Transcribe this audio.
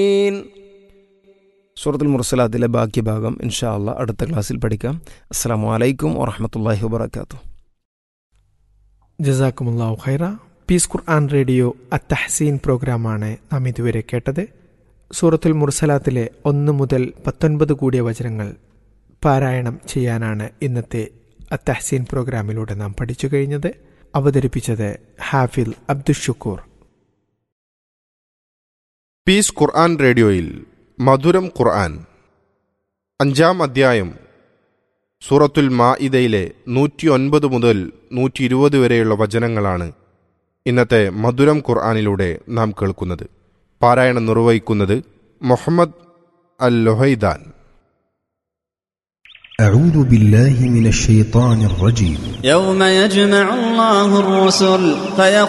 സൂറത്തുൽ മുർസലാത്തിലെ ബാക്കി ഭാഗം ഇൻഷാ അള്ളാ അടുത്ത ക്ലാസ്സിൽ പഠിക്കാം അസ്സാം വലൈക്കും വറഹമത്തല്ലാഹി വബർക്കാത്തു ജസാക്കുമുല്ലാഹു ഖൈറ പീസ് ഖുർആൻ റേഡിയോ അത്തഹസീൻ പ്രോഗ്രാമാണ് നാം ഇതുവരെ കേട്ടത് സൂറത്തുൽ മുർസലാത്തിലെ ഒന്ന് മുതൽ പത്തൊൻപത് കൂടിയ വചനങ്ങൾ പാരായണം ചെയ്യാനാണ് ഇന്നത്തെ അത്തഹസീൻ പ്രോഗ്രാമിലൂടെ നാം പഠിച്ചു കഴിഞ്ഞത് അവതരിപ്പിച്ചത് ഹാഫിൽ അബ്ദുഷുക്കൂർ പീസ് ഖുർആൻ റേഡിയോയിൽ മധുരം ഖുർആൻ അഞ്ചാം അധ്യായം സൂറത്തുൽ മാഇദയിലെ നൂറ്റി ഒൻപത് മുതൽ നൂറ്റി ഇരുപത് വരെയുള്ള വചനങ്ങളാണ് ഇന്നത്തെ മധുരം ഖുർആനിലൂടെ നാം കേൾക്കുന്നത് പാരായണം നിർവഹിക്കുന്നത് മുഹമ്മദ് അൽ ലൊഹൈദാൻ أعوذ بالله من الشيطان الرجيم يوم يجمع الله الرسل فيقول